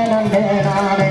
நன்றே நானே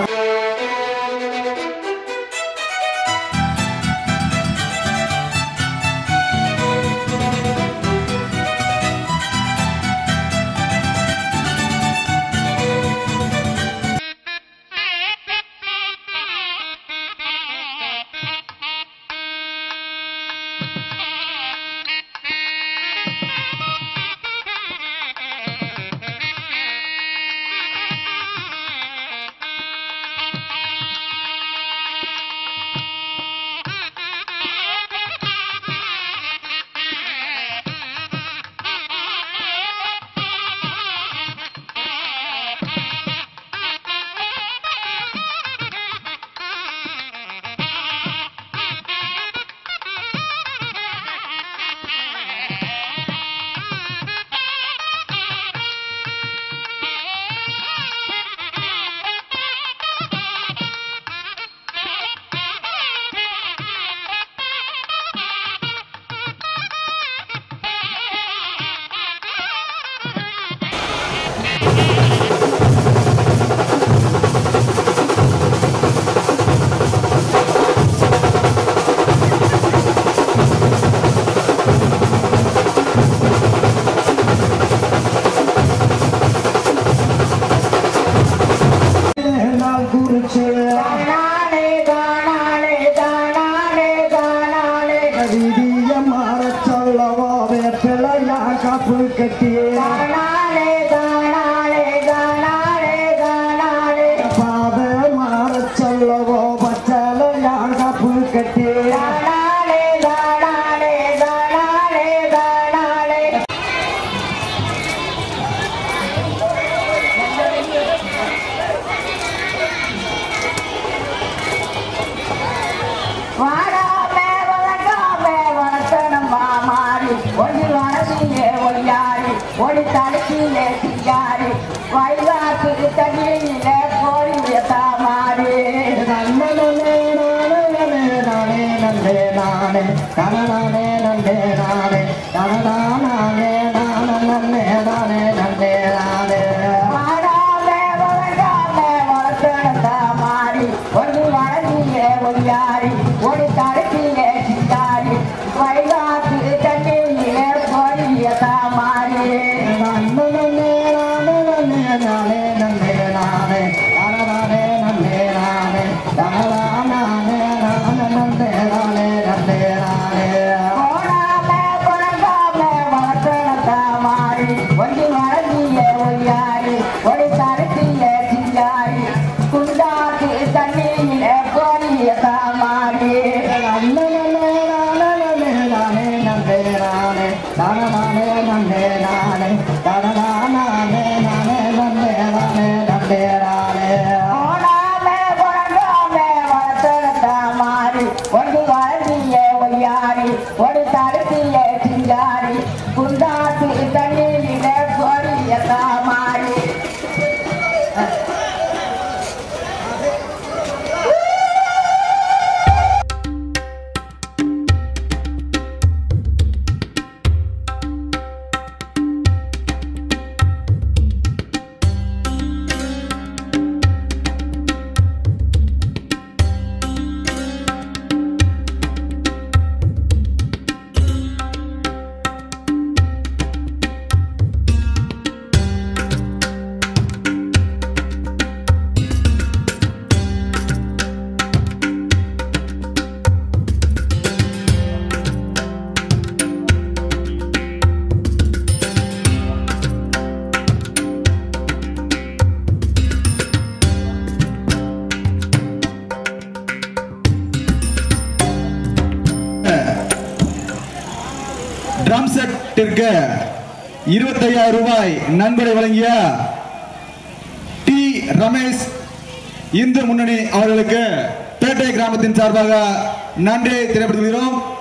நாள் குறிச்சு தானாலே தானாலே தானாலே தானாலே விதிய மாறச் சொல்லவோ வேப்பிலையா காப்பு கட்டியே தானாலே தானாலே தானாலே தானாலே பாத மாறச் சொல்லவோ பச்சலையா காப்பு கட்டியே தானாலே தானாலே தானாலே தானாலே வாடாமே வளர்க்காமே வளர்த்தனம் மாமாரி ஒளி வளர்ச்சியே ஒளியாரி ஒளி தடுக்கிலே சிங்காரி வைகாக்கு தண்ணியிலே கோழி தாமாரி நன்னே நானே நானே நந்தே நானே கனநானே நந்தே நானே கனநானே நானே நன்னே நானே நந்தே நானே வாடாமே வளர்க்காமே வளர்த்தனம் தாமாரி ஒளி வளர்ச்சியே ஒளியாரி ஒளி தடுக்கிலே சிங்காரி வைகாக்கு தண்ணியிலே கோழி தாமாரி நன்னே நானே நன்னே நானே நந்தே நானே கனநானே நந்தே நானே கனநானே நானே நந்தே நானே நந்தே நானே போனாமே பிறந்தாமே வளர்த்தனத்தா மாறி ஒளி வளர்ந்திய ஒளியாரி ஒளி தரத்திய சிங்காரி குண்டாக்கு தண்ணியில கோழியத்தா மாறி போனாமே பிறந்தாமே வளர்த்தனத்தா மாறி ஒளி வளர்ந்திய ஒளியாரி ஒளி தரத்திய சிங்காரி குண்டாக்கு தண்ணியில கோழியத்தா மாறி ட்ரம் செட்டிற்கு இருபத்தையாயிரம் ரூபாய் நன்கொடை வழங்கிய டி ரமேஷ் இந்து முன்னணி அவர்களுக்கு பேட்டை கிராமத்தின் சார்பாக நன்றி தெரிவித்துக் கொள்கிறோம்